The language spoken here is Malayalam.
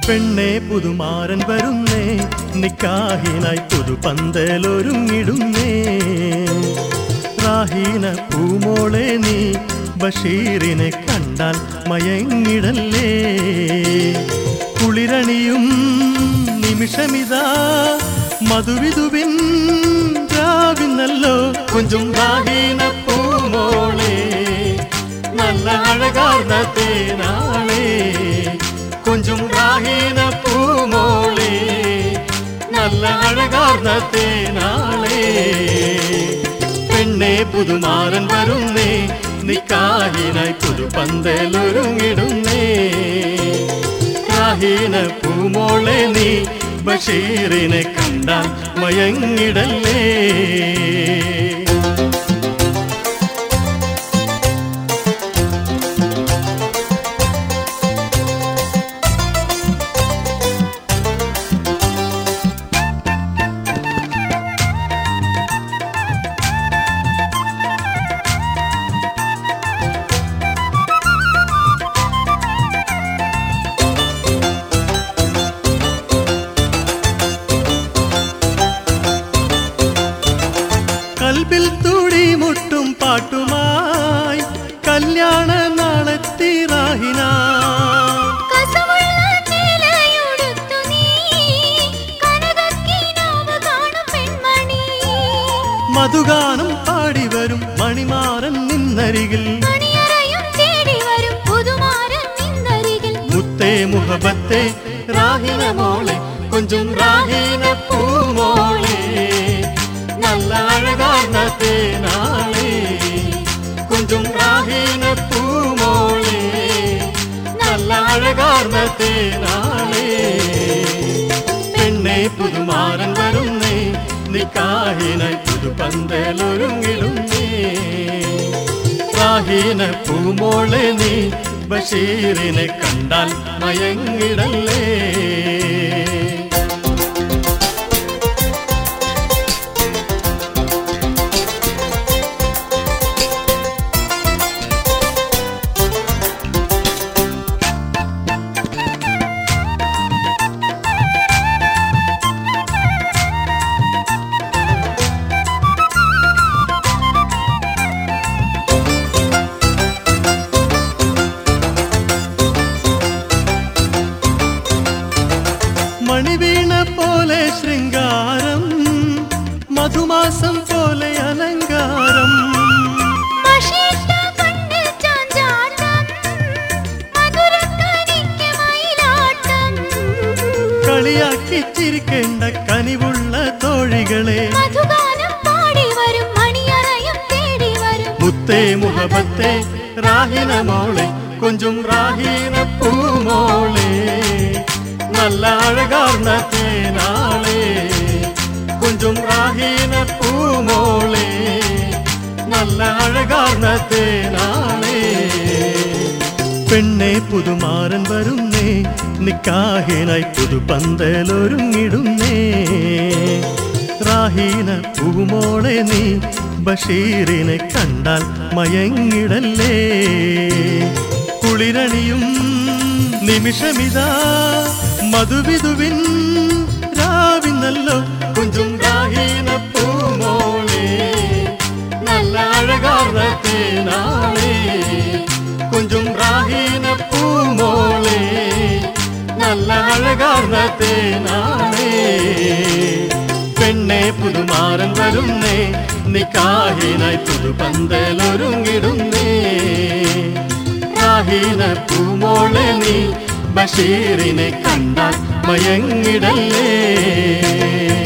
പെണ്ണെ പുതുമാരൻ വരുന്നേ നിക്കാഹിനായി പുതുപന്തലൊരുങ്ങിടുന്നേ റാഹീന പൂമോളെ നീ ബഷീറിനെ കണ്ടാൽ മയങ്ങിടല്ലേ കുളിരണിയും നിമിഷമിതാ മധുവിധുവിൻ രാവിന്നല്ലോ കുഞ്ചും റാഹീന പൂമോളെ നല്ല അഴകാർന്ന തേനാളെ കുഞ്ചും റാഹീന പൂമോളെ നല്ല അഴകാർന്ന തേനാളെ പെണ്ണെ പുതുമാരൻ വരുന്നേ നിക്കാഹിനായി പുതുപന്തലൊരുങ്ങിടുന്നേ റാഹീന പൂമോളെ നീ ബഷീറിനെ കണ്ടാൽ മയങ്ങിടല്ലേ കൽബിൽ തുടി മുട്ടും പാട്ടുമായി കല്യാണ നാളെത്തി റാഹിന കസവുള്ള ചേലയുടുത്തു നീ കനകക്കിനാവ് കാണും പെൺമണി മധുഗാനം പാടി വരും മണിമാരൻ നിന്നരികിൽ മണിയറയും തേടി വരും പുതുമാരൻ നിന്നരികിൽ മുത്തേ മുഹബത്തെ റാഹിന മോളെ കൊഞ്ചും റാഹിന പൂമോളെ നല്ല അഴകാർന്ന തേനാളെ കൊഞ്ചും റാഹിന പൂമോളെ നല്ല അഴകാർന്ന തേനാളെ പെണ്ണെ പുതുമാരൻ വരുന്നേ നിക്കാഹിനായി പുതുപന്തലൊരുങ്ങിടുന്നേ റാഹീന പൂമോളെ നീ ബഷീറിനെ കണ്ടാൽ മയങ്ങിടല്ലേ മണിവീണ പോലെ ശൃംഗാരം മധുമാസം പോലെ അലങ്കാരം മഷിട്ട കണ്ണിൽ ചാഞ്ചാട്ടം മധുരക്കനിക്ക് മയിലാട്ടം കളിയാക്കി ചിരിക്കേണ്ട കനിവുള്ള തോഴികളെ മധുഗാനം പാടി വരും മണിയറയും തേടി വരും മുത്തേ മുഹബത്തെ റാഹിന മോളെ കൊഞ്ചും റാഹീന പൂമോളെ നല്ല അഴകാർന്ന തേനാളെ കൊഞ്ചും റാഹീന പൂമോളെ നല്ല അഴകാർന്ന തേനാളെ പെണ്ണെ പുതുമാരൻ വരുന്നേ നിക്കാഹിനായി പുതുപന്തലൊരുങ്ങിടുന്നേ റാഹീന പൂമോളെ നീ ബഷീറിനെ കണ്ടാൽ മയങ്ങിടല്ലേ കുളിരണിയും നിമിഷമിതാ മധുവിധുവിൻ രാവിന്നല്ലോ കുഞ്ചും റാഹീന പൂമോളെ നല്ല അഴകാർന്ന തേനാളെ കുഞ്ചും റാഹീന പൂമോളെ നല്ല അഴകാർന്ന തേനാളെ പെണ്ണെ പുതുമാരൻ വരുന്നേ നിക്കാഹിനായി പുതുപന്തലൊരുങ്ങിടുന്നേ റാഹീന പൂമോളെ നീ ബഷീറിനെ കണ്ടാൽ മയങ്ങിടല്ലേ